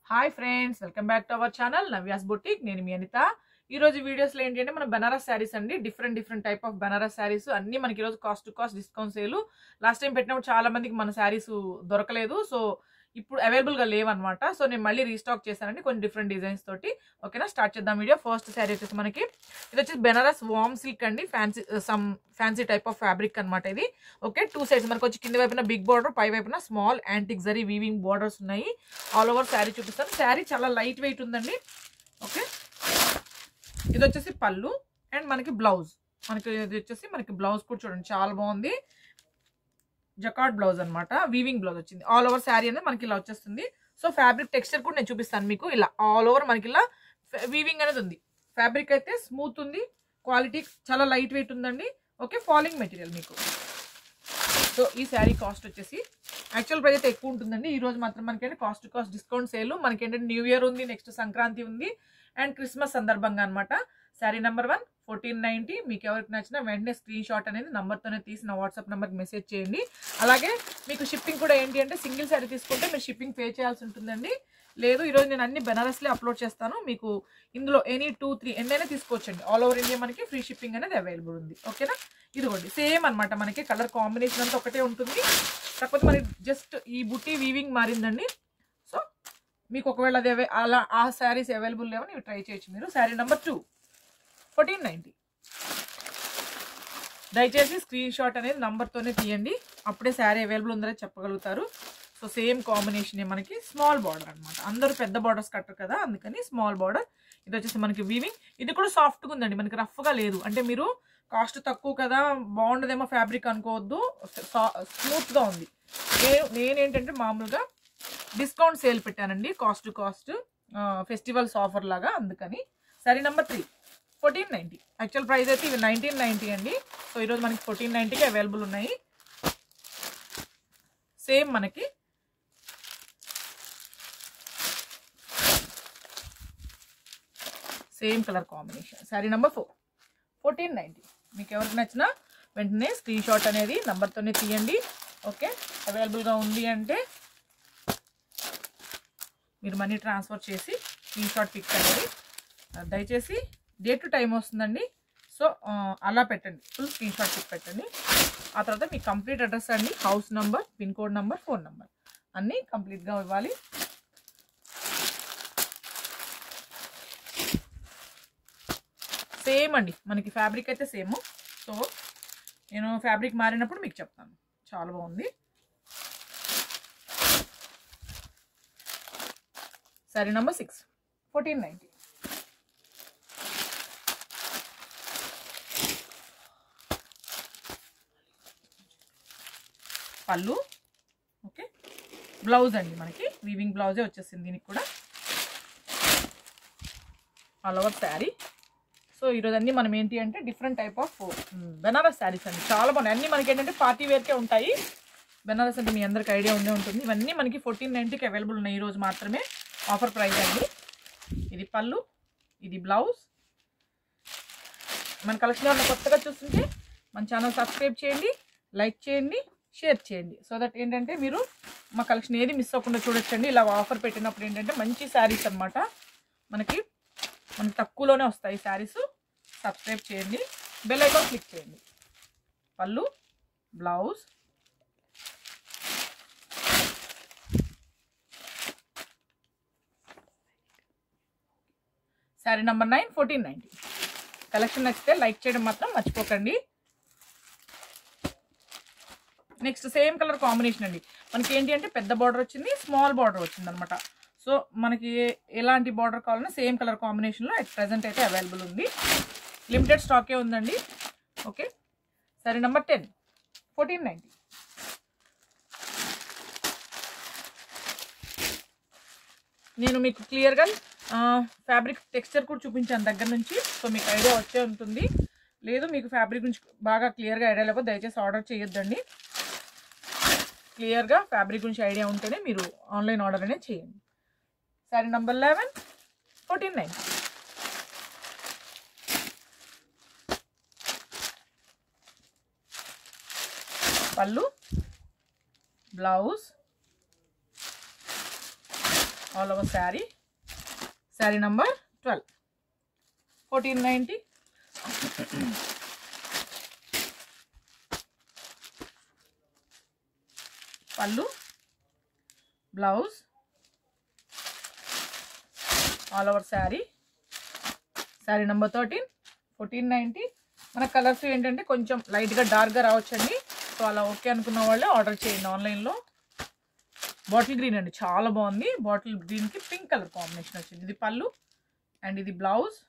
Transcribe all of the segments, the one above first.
hi friends welcome back to our channel Navyas boutique నేను మీ అనిత ఈ రోజు వీడియోస్ లో ఏంటి అంటే మన బనారస్ శారీస్ అండి different different type of Banaras saris అన్ని మనకి ఈరోజు cost to cost discount sale last time పెట్టినప్పుడు చాలా మందికి మన శారీస్ దొరకలేదు సో ఇప్పుడు అవైలబుల్ గా లేవన్నమాట సో నేను మళ్ళీ రీస్టాక్ చేశానండి కొన్ని డిఫరెంట్ డిజైన్స్ తోటి ఓకేనా స్టార్ట్ చేద్దాం వీడియో ఫస్ట్ శారీ వచ్చేసి మనకి ఇది వచ్చేసి బెనారస్ వామ్ సిల్క్ అండి fancy some fancy type of fabric అనమాట ఇది ఓకే టూ సైడ్స్ మనకు వచ్చి కింద వైపున బిగ్ బార్డర్ పై వైపున small antique zari weaving borders ఉన్నాయి ఆల్ ఓవర్ శారీ చూపిస్తాను శారీ చాలా లైట్ వెయిట్ ఉందండి ఓకే ఇది వచ్చేసి పళ్ళు అండ్ మనకి బ్లౌజ్ మనకి ఇది వచ్చేసి మనకి బ్లౌజ్ కూడా చూడండి చాలా బాగుంది జకాట్ బ్లౌజ్ అనమాట వీవింగ్ బ్లౌజ్ వచ్చింది ఆల్ ఓవర్ శారీ అనేది మనకి ఇలా వచ్చేస్తుంది సో ఫ్యాబ్రిక్ టెక్స్చర్ కూడా నేను చూపిస్తాను మీకు ఇలా ఆల్ ఓవర్ మనకి ఇలా వీవింగ్ అనేది ఉంది ఫ్యాబ్రిక్ అయితే స్మూత్ ఉంది క్వాలిటీ చాలా లైట్ వెయిట్ ఉందండి ఓకే ఫాలింగ్ మెటీరియల్ మీకు సో ఈ శారీ కాస్ట్ వచ్చేసి యాక్చువల్ ప్రైస్ అయితే ఎక్కువ ఉంటుందండి ఈ రోజు మాత్రం మనకి కాస్ట్ కాస్ట్ డిస్కౌంట్ సేల్ మనకి ఏంటంటే న్యూ ఇయర్ ఉంది నెక్స్ట్ సంక్రాంతి ఉంది అండ్ క్రిస్మస్ సందర్భంగా అనమాట sari number one fourteen ninety మీకు ఎవరికి నచ్చినా వెంటనే స్క్రీన్ షాట్ అనేది నంబర్తోనే తీసి నా వాట్సాప్ నెంబర్కి మెసేజ్ చేయండి అలాగే మీకు షిప్పింగ్ కూడా ఏంటి అంటే సింగిల్ శారీ తీసుకుంటే మీరు షిప్పింగ్ పే చేయాల్సి ఉంటుందండి లేదు ఈరోజు నేను అన్ని బెనారస్లే అప్లోడ్ చేస్తాను మీకు ఇందులో ఎనీ టూ త్రీ ఎన్నైనా తీసుకోవచ్చండి ఆల్ ఓవర్ ఇండియా మనకి ఫ్రీ షిప్పింగ్ అనేది అవైలబుల్ ఉంది ఓకేనా ఇదిగోండి సేమ్ అనమాట మనకి కలర్ కాంబినేషన్ అంతా ఒకటే ఉంటుంది కాకపోతే మనకి జస్ట్ ఈ బుట్టి వీవింగ్ మారిందండి సో మీకు ఒకవేళ అది అవై- అలా ఆ శారీస్ అవైలబుల్ లేవని ఇవి ట్రై చేయొచ్చు మీరు sari number two fourteen ninety దయచేసి స్క్రీన్ షాట్ అనేది నంబర్తోనే తీయండి అప్పుడే శారీ అవైలబుల్ ఉందని చెప్పగలుగుతారు సో సేమ్ కాంబినేషన్ మనకి స్మాల్ బార్డర్ అనమాట అందరూ పెద్ద బార్డర్స్ కట్టరు కదా అందుకని స్మాల్ బార్డర్ ఇది వచ్చేసి మనకి వీవింగ్ ఇది కూడా సాఫ్ట్గా ఉందండి మనకి రఫ్గా లేదు అంటే మీరు కాస్ట్ తక్కువ కదా బాగుండదేమో ఫ్యాబ్రిక్ అనుకోవద్దు స్మూత్గా ఉంది నేను నేనేంటంటే మామూలుగా డిస్కౌంట్ సేల్ పెట్టానండి cost to cost festivals offer లాగా అందుకని సరే number three fourteen ninety actual price అయితే ఇవి నైన్టీన్ నైంటీ అండి సో ఈరోజు మనకి ఫోర్టీన్ నైంటీకి అవైలబుల్ ఉన్నాయి సేమ్ మనకి same colour combination sari number four fourteen ninety మీకు ఎవరికి నచ్చినా వెంటనే స్క్రీన్ షాట్ అనేది నెంబర్తోనే తీయండి ఓకే అవైలబుల్గా ఉంది అంటే మీరు మనీ ట్రాన్స్ఫర్ చేసి స్క్రీన్ షాట్ పిక్ అనేది ఆ, దయచేసి డే టు టైం వస్తుందండి సో ఆ, అలా పెట్టండి ఫుల్ స్క్రీన్ షాట్ పిక్ పెట్టండి ఆ తర్వాత మీ కంప్లీట్ అడ్రస్ అండి house number pin code number phone number అన్నీ కంప్లీట్గా ఇవ్వాలి సేమ్ అండి మనకి ఫ్యాబ్రిక్ అయితే సేమ్ సో నేను ఫ్యాబ్రిక్ మారినప్పుడు మీకు చెప్తాను చాలా బాగుంది sari number six fourteen ninety పళ్ళు ఓకే బ్లౌజ్ అండి మనకి వీవింగ్ బ్లౌజే వచ్చేసింది దీనికి కూడా ఆల్ ఓవర్ శారీ సో ఈరోజు అన్ని మనం ఏంటి అంటే different type of Benaras saris అండి చాలా బాగున్నాయి అన్ని మనకి ఏంటంటే పార్టీ వేర్కే ఉంటాయి బెనారస్ అంటే మీ అందరికి ఐడియా ఉండే ఉంటుంది ఇవన్నీ మనకి ఫోర్టీన్ నైంటీకి అవైలబుల్ ఉన్నాయి ఈరోజు మాత్రమే ఆఫర్ ప్రైస్ అండి ఇది పళ్ళు ఇది బ్లౌజ్ మన కలెక్షన్ ఉన్న కొత్తగా చూస్తుంటే మన ఛానల్ సబ్స్క్రైబ్ చేయండి లైక్ చేయండి షేర్ చేయండి సో దట్ ఏంటంటే మీరు మా కలెక్షన్ ఏది మిస్ అవ్వకుండా చూడొచ్చండి ఇలా ఆఫర్ పెట్టినప్పుడు ఏంటంటే మంచి శారీస్ అన్నమాట మనకి మనకి తక్కువలోనే వస్తాయి శారీస్ సబ్స్క్రైబ్ చేయండి బెల్ ఐకాన్ క్లిక్ చేయండి పళ్ళు blouse sari number nine fourteen ninety collection నచ్చితే లైక్ చేయడం మాత్రం మర్చిపోకండి నెక్స్ట్ సేమ్ కలర్ కాంబినేషన్ అండి మనకి ఏంటి అంటే పెద్ద బార్డర్ వచ్చింది స్మాల్ బార్డర్ వచ్చింది అనమాట సో మనకి ఎలాంటి బార్డర్ కావాలన్నా సేమ్ కలర్ కాంబినేషన్లో అట్ ప్రజెంట్ అయితే అవైలబుల్ ఉంది లిమిటెడ్ స్టాకే ఉందండి ఓకే సరే నెంబర్ టెన్ ఫోర్టీన్ నైంటీ నేను మీకు క్లియర్గా ఫ్యాబ్రిక్ టెక్స్చర్ కూడా చూపించాను దగ్గర నుంచి సో మీకు ఐడియా వచ్చే ఉంటుంది లేదు మీకు ఫ్యాబ్రిక్ గురించి బాగా క్లియర్గా ఐడియా లేకపోతే దయచేసి ఆర్డర్ చేయొద్దండి క్లియర్గా ఫ్యాబ్రిక్ గురించి ఐడియా ఉంటేనే మీరు ఆన్లైన్ ఆర్డర్ అనేది చేయండి sari number eleven fourteen nine పళ్ళు blouse all over sari sari number twelve fourteen ninety పళ్ళు blouse all over sari sari number thirteen fourteen ninety మన కలర్స్ ఏంటంటే కొంచెం లైట్గా డార్క్గా రావచ్చండి సో అలా ఓకే అనుకున్న వాళ్ళే ఆర్డర్ చేయండి ఆన్లైన్లో బాటిల్ గ్రీన్ అండి చాలా బాగుంది బాటిల్ గ్రీన్కి పింక్ కలర్ కాంబినేషన్ వచ్చింది ఇది పళ్ళు అండ్ ఇది blouse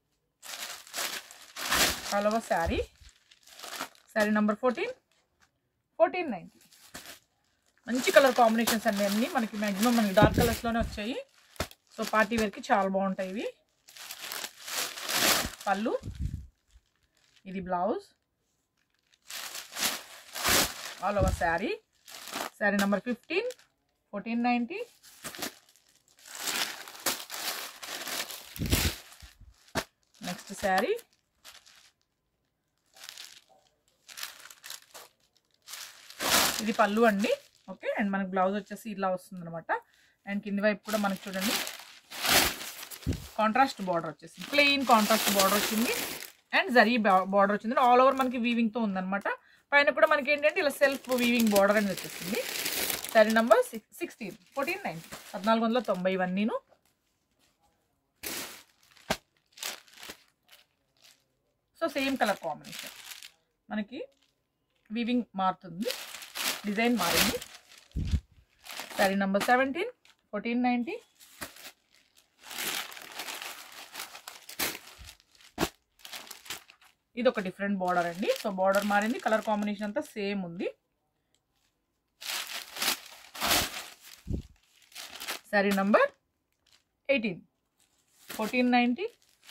all over sari sari number fourteen fourteen ninety మంచి కలర్ కాంబినేషన్స్ అండి అన్నీ మనకి మ్యాక్సిమం మనకి డార్క్ కలర్స్లోనే వచ్చాయి సో పార్టీ వేర్కి చాలా బాగుంటాయి ఇవి పళ్ళు ఇది blouse all over sari sari number fifteen fourteen ninety next sari ఇది పళ్ళు అండి ఓకే అండ్ మనకి బ్లౌజ్ వచ్చేసి ఇలా వస్తుంది అనమాట అండ్ కింది వైపు కూడా మనకి చూడండి కాంట్రాస్ట్ బార్డర్ వచ్చేసింది ప్లెయిన్ కాంట్రాస్ట్ బార్డర్ వచ్చింది అండ్ జరీ బార్డర్ వచ్చింది ఆల్ ఓవర్ మనకి వీవింగ్తో ఉందన్నమాట పైన కూడా మనకి ఏంటంటే ఇలా సెల్ఫ్ వీవింగ్ బార్డర్ అనేది వచ్చేసింది sari number six sixteen fourteen ninety పద్నాలుగు వందల తొంభై ఇవన్నీను సో సేమ్ కలర్ కాంబినేషన్ మనకి వీవింగ్ మారుతుంది డిజైన్ మారింది sari number seventeen fourteen ninety ఇది ఒక డిఫరెంట్ బార్డర్ అండి సో బార్డర్ మారింది కలర్ కాంబినేషన్ అంతా సేమ్ ఉంది sari number eighteen fourteen ninety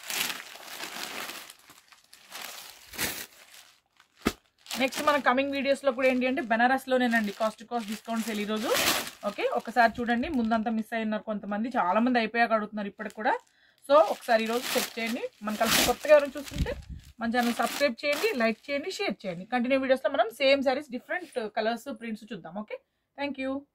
next మన కమింగ్ వీడియోస్లో కూడా ఏంటి అంటే బెనారస్లోనేనండి cost to cost discount sale ఈరోజు ఓకే ఒకసారి చూడండి ముందంతా మిస్ అయినారు కొంతమంది చాలా మంది అయిపోయాక అడుగుతున్నారు ఇప్పటికి కూడా సో ఒకసారి ఈరోజు చెక్ చేయండి మన కలిసి కొత్తగా ఎవరైనా చూస్తుంటే మన ఛానల్ సబ్స్క్రైబ్ చేయండి లైక్ చేయండి షేర్ చేయండి కంటిన్యూ వీడియోస్లో మనం same saris different colours prints చూద్దాం ఓకే థ్యాంక్ యూ